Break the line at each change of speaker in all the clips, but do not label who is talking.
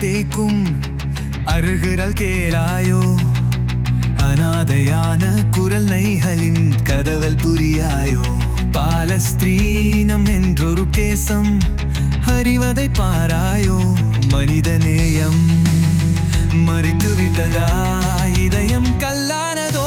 கேக்கும் அருகுரல் கேளாயோ அனாதையான குரல் நைகளின் கதவல் புரியாயோ பாலஸ்தீனம் என்றொரு கேசம் அறிவதை பாராயோ மனிதநேயம் மறித்து விட்டதா இதயம் கல்லானதோ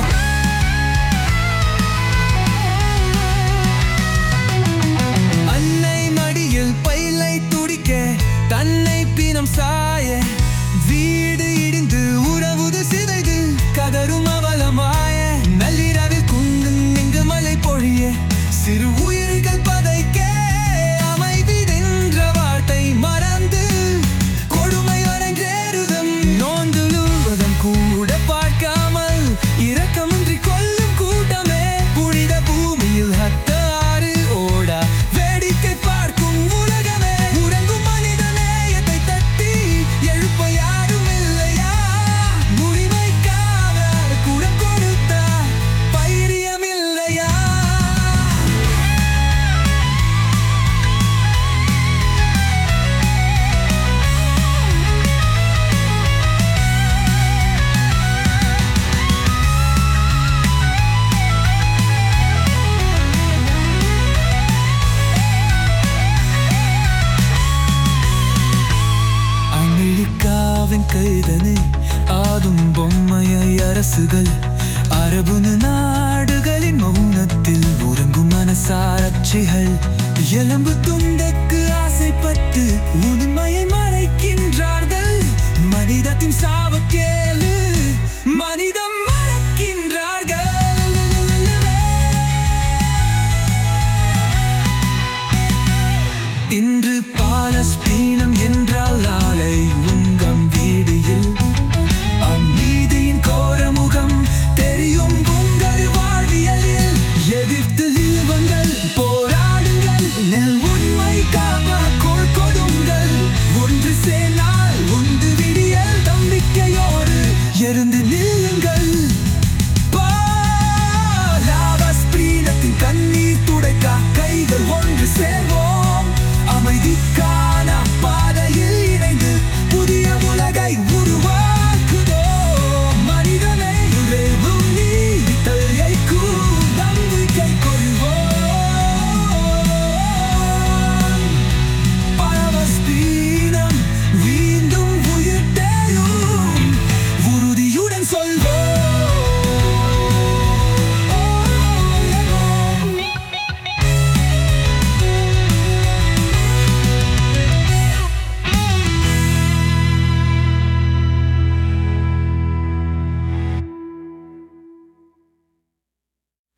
அன்னை மடியில் பைலை துடிக்க தன்னை பிணம் சாய வீடு இடிந்து உறவுது சிதைது கதரும் அவலமாய நள்ளிரவில் குந்து இங்கு மழை பொழிய சிறு உயிர்கள் பதைக்க அமைதி நின்ற வார்த்தை மறந்து கொடுமை அரங்கேறுதம் நோந்துழுவதம் கூட பார்க்காமல் இரக்கமின்றி கொல்லும் கூட்டமே புனித பூமியில் ஹத்த ஆறு ஓடா வேடிக்கை பார்க்கும் உலகமே உறங்கும் மனித நேயத்தை தட்டி எழுப்ப யாரும் இல்லையா உரிமைக்காக குடம் கொடுத்த பைரியம் இல்லையா அமெரிக்காவின் கைதனை ஆதும் பொம்மையை அரசுகள் அரபு நாடுகளின் மௌனத்தில் உறங்கும் மனசாரட்சிகள் எலும்பு துண்டுக்கு ஆசைப்பட்டு உண்மையை மறைக்கின்றார்கள் மனிதத்தின் சாவுக்கே